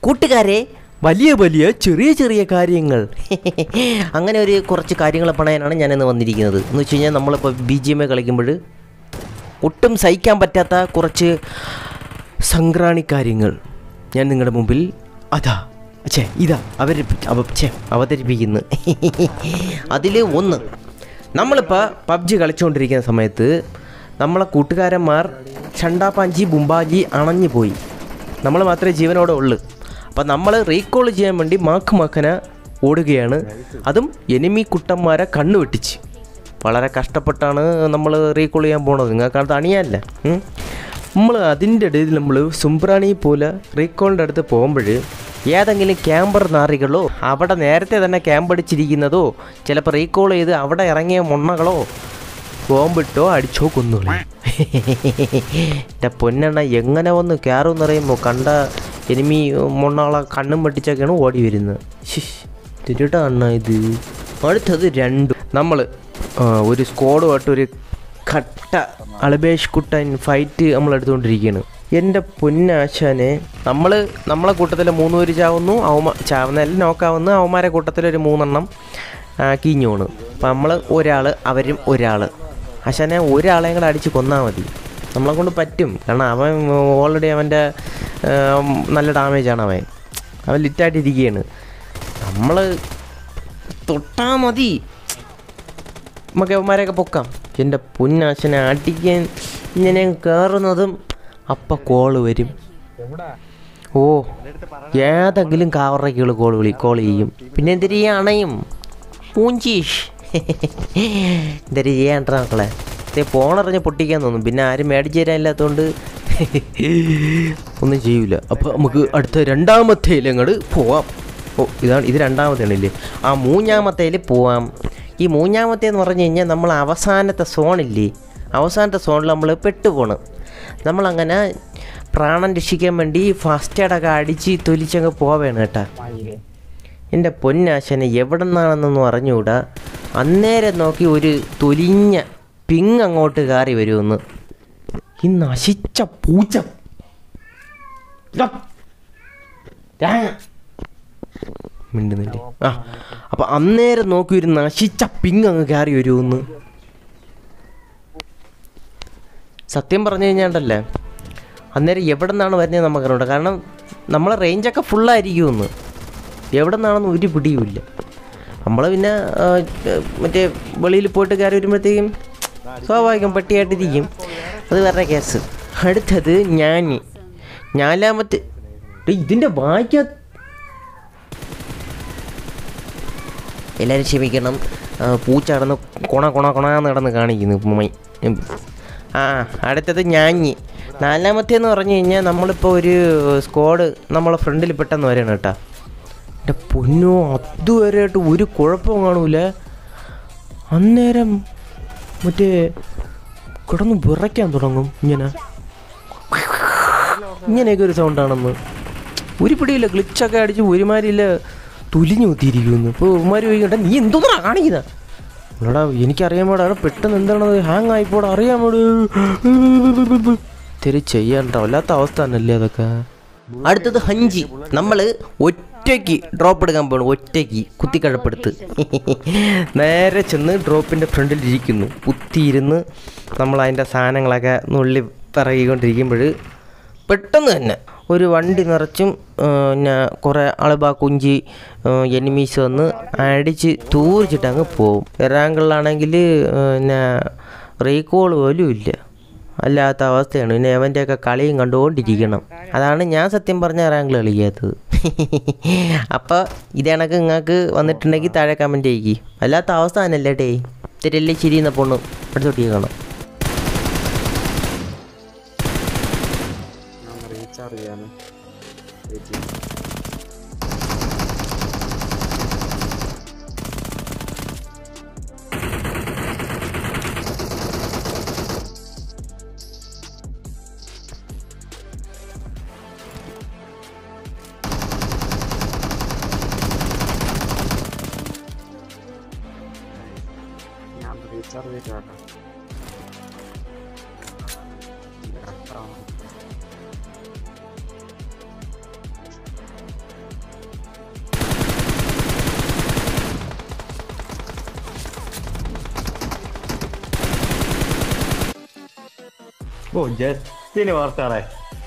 കൂട്ടുകാരെ വലിയ വലിയ ചെറിയ ചെറിയ കാര്യങ്ങൾ അങ്ങനെ ഒരു കുറച്ച് കാര്യങ്ങൾ പണയാനാണ് ഞാനിന്ന് വന്നിരിക്കുന്നത് എന്ന് വെച്ച് കഴിഞ്ഞാൽ നമ്മളിപ്പോൾ ബി ജി എം എ കളിക്കുമ്പോൾ ഒട്ടും സഹിക്കാൻ പറ്റാത്ത കുറച്ച് സംക്രാണി കാര്യങ്ങൾ ഞാൻ നിങ്ങളുടെ മുമ്പിൽ അതാ ഛേ ഇതാ അവതരിപ്പി അവ ഛേ അവതരിപ്പിക്കുന്നു അതിൽ ഒന്ന് നമ്മളിപ്പോൾ പബ്ജി കളിച്ചുകൊണ്ടിരിക്കുന്ന സമയത്ത് നമ്മളെ കൂട്ടുകാരന്മാർ ചണ്ടാപ്പാഞ്ചി ബുംബാജി അണഞ്ഞു പോയി നമ്മൾ മാത്രമേ ജീവനോടെ ഉള്ളൂ അപ്പം നമ്മൾ റീകോൾ ചെയ്യാൻ വേണ്ടി മാക്ക് മാക്കന ഓടുകയാണ് അതും എനിമി കുട്ടന്മാരെ കണ്ണു വെട്ടിച്ച് വളരെ കഷ്ടപ്പെട്ടാണ് നമ്മൾ റീകോൾ ചെയ്യാൻ പോണത് നിങ്ങൾക്ക് അണിയല്ല നമ്മൾ അതിൻ്റെ ഇടയിൽ നമ്മൾ സുംബ്രാണി പോലെ റീകോളിൻ്റെ അടുത്ത് പോകുമ്പോൾ ഏതെങ്കിലും ക്യാമ്പർ നാറികളോ അവിടെ നേരത്തെ തന്നെ ക്യാമ്പ് അടിച്ചിരിക്കുന്നതോ ചിലപ്പോൾ റീകോൾ ചെയ്ത് അവിടെ ഇറങ്ങിയ മൊണ്ണകളോ ബോംബിട്ടോ അടിച്ചോ കൊന്നുകളി എൻ്റെ പൊന്നെണ്ണ എങ്ങനെ വന്ന് കയറുമെന്ന് പറയുമ്പോൾ കണ്ട എനിമി മൊണ്ണാളെ കണ്ണും വെട്ടിച്ചൊക്കെയാണ് ഓടി വരുന്നത് തിരുട്ടാ അണ്ണ ഇത് അടുത്തത് രണ്ടും നമ്മൾ ഒരു സ്ക്വാഡുമായിട്ട് ഒരു കട്ട അളബേഷ് കുട്ടൻ ഫൈറ്റ് നമ്മൾ എടുത്തുകൊണ്ടിരിക്കുകയാണ് എൻ്റെ പൊന്നാശാനെ നമ്മൾ നമ്മളെ കൂട്ടത്തിൽ മൂന്ന് പേര് ചാവുന്നു അവമ ചാവുന്നതല്ല നോക്കാവുന്ന അവന്മാരെ കൂട്ടത്തിൽ ഒരു മൂന്നെണ്ണം ആ, കീഞ്ഞു പോണ് അപ്പം നമ്മൾ ഒരാൾ അവരും ഒരാൾ ആശാനെ ഒരാളെയും കൂടെ അടിച്ച് കൊന്നാൽ മതി നമ്മളെ കൊണ്ട് പറ്റും കാരണം അവൻ ഓൾറെഡി അവൻ്റെ ആ, നല്ല ഡാമേജാണ് അവൻ അവൻ ലിറ്റായിട്ടിരിക്കുകയാണ് നമ്മൾ തൊട്ടാൽ മതി നമുക്ക് അവന്മാരെയൊക്കെ പൊക്കാം എൻ്റെ പൊന്നാശനെ അടിക്കാൻ ഇങ്ങനെ കയറുന്നതും അപ്പം കോള് വരും ഓ ഏതെങ്കിലും കാവറയ്ക്കുകൾ കോൾ വിളി കോൾ ചെയ്യും പിന്നെ എന്തിനു ഈ അണയും പൂഞ്ചീഷ് എന്തൊരു ചെയ്യാണ്ട മക്കളെ ഇതേ ഫോണറിഞ്ഞ് പൊട്ടിക്കാൻ തോന്നും പിന്നെ ആരും മേടിച്ച് തരാനില്ലാത്തതുകൊണ്ട് ഒന്നും ചെയ്യൂല അപ്പോൾ നമുക്ക് അടുത്ത രണ്ടാമത്തേൽ അങ്ങോട്ട് പോവാം ഓ ഇതാണ് ഇത് രണ്ടാമത്തേണില്ലേ ആ മൂന്നാമത്തേൽ പോവാം ഈ മൂന്നാമത്തെ എന്ന് പറഞ്ഞു കഴിഞ്ഞാൽ നമ്മൾ അവസാനത്തെ സോണില്ലേ അവസാനത്തെ സോണിൽ നമ്മൾ പെട്ടുപോണ് നമ്മളങ്ങനെ പ്രാണൻ രക്ഷിക്കാൻ വേണ്ടി ഫസ്റ്റ് എയ്ഡൊക്കെ അടിച്ച് തൊലിച്ചങ്ങ് പോവേണ് കേട്ടാ എൻ്റെ പൊന്നാശനെ എവിടെ നിന്നാണെന്നൊന്നും അറിഞ്ഞുകൂടാ അന്നേരം നോക്കി ഒരു തൊലിഞ്ഞ പിങ് അങ്ങോട്ട് കയറി വരുമെന്ന് ഈ നശിച്ച പൂച്ച ഇതാ. രാ- മിണ്ടുന്നില്ലേ ആ അപ്പം അന്നേരം നോക്കി ഒരു നശിച്ച പിങ് അങ്ങ് കയറി വരുമെന്ന് സത്യം പറഞ്ഞു കഴിഞ്ഞാണ്ടല്ലേ അന്നേരം എവിടെ നിന്നാണ് വരുന്നത് നമുക്കറിയണ്ട കാരണം നമ്മളെ റേഞ്ചൊക്കെ ഫുള്ളായിരിക്കുമെന്ന് എവിടെ നിന്നാണെന്ന് ഒരു പിടിയുമില്ല നമ്മൾ പിന്നെ ആ, മറ്റേ വെളിയിൽ പോയിട്ട് കയറി വരുമ്പോഴത്തേക്കും സ്വാഭാവികം പട്ടിയായിട്ടിരിക്കും അത് വേറെ കേസ് അടുത്തത് ഞാൻ നാലാമത്തെ ഡേയ്, ഇതിൻ്റെ വായിക്കാ എല്ലാവരും ക്ഷമിക്കണം ആ, പൂച്ച നടന്ന് കൊണ കൊണ കൊണാന്ന് കിടന്ന് കാണിക്കുന്നു ഉമ്മ. ഉം. ആ അടുത്തത് ഞാഞ്ഞ് നാലാമത്തെ എന്ന് പറഞ്ഞു കഴിഞ്ഞാൽ നമ്മളിപ്പോൾ ഒരു സ്ക്വാഡ് നമ്മളെ ഫ്രണ്ടിൽ പെട്ടെന്ന് വരണം കേട്ടോ എൻ്റെ പൊന്നോ അതുവരെയായിട്ട് ഒരു കുഴപ്പവും കാണൂല അന്നേരം മറ്റേ കിടന്ന് വിറയ്ക്കാൻ തുടങ്ങും ഇങ്ങനെ ഇങ്ങനെയൊക്കെ ഒരു സൗണ്ടാണെന്ന് ഒരു പിടിയില്ല ഗ്ലിച്ചൊക്കെ അടിച്ച് ഒരുമാരില്ല തുലിഞ്ഞു കുത്തിയിരിക്കുന്നു ഇപ്പോൾ ഉമാര് ചോദിക്കട്ടെ നീ എന്തോന്നാ കാണിക്കുന്ന എടാ എനിക്കറിയാൻ പാടാ പെട്ടെന്ന് എന്താണത് ഹാങ് ആയിപ്പോടാ അറിയാൻ പാട് തിരി ചെയ്യണ്ട വല്ലാത്ത അവസ്ഥ തന്നെയല്ലേ അതൊക്കെ അടുത്തത് ഹഞ്ചി നമ്മൾ ഒറ്റയ്ക്ക് ഡ്രോപ്പ് എടുക്കാൻ പോകണം ഒറ്റയ്ക്ക് കുത്തിക്കഴപ്പെടുത്ത് നേരെ ചെന്ന് ഡ്രോപ്പിൻ്റെ ഫ്രണ്ടിൽ ഇരിക്കുന്നു കുത്തിയിരുന്ന് നമ്മൾ അതിൻ്റെ സാധനങ്ങളൊക്കെ നുള്ളി പിറകിക്കൊണ്ടിരിക്കുമ്പോൾ പെട്ടെന്ന് തന്നെ ഒരു വണ്ടി നിറച്ചും ആ, പിന്നെ കുറേ അളബാ കുഞ്ചി എനിമീസ് വന്ന് അടിച്ച് തൂറിച്ചിട്ട് അങ്ങ് പോവും എറാങ്കിളിലാണെങ്കിൽ പിന്നെ റീകോൾ പോലും ഇല്ല അല്ലാത്ത അവസ്ഥയാണ് പിന്നെ അവൻ്റെയൊക്കെ കളിയും കണ്ടുകൊണ്ടിരിക്കണം അതാണ് ഞാൻ സത്യം പറഞ്ഞ റാങ്കിൽ കളിക്കാത്തത് അപ്പോൾ ഇത് കണക്ക് നിങ്ങൾക്ക് വന്നിട്ടുണ്ടെങ്കിൽ താഴെ കമൻറ്റ് ചെയ്യിക്കി അല്ലാത്ത അവസ്ഥ തന്നെയല്ലേ ടേ തെറ്റല്ലേ ശരി എന്ന പൊണ്ണു അടുത്തോട്ട് കാണാം ഞാൻ റീചാർജ് ചെയ്യാന് വെയിറ്റ് ചെയ്യും ഞാൻ റീചാർജ് ചെയ്തിട്ട് കേട്ടോ ഓ ജസ്റ്റിന് വാർത്താറേ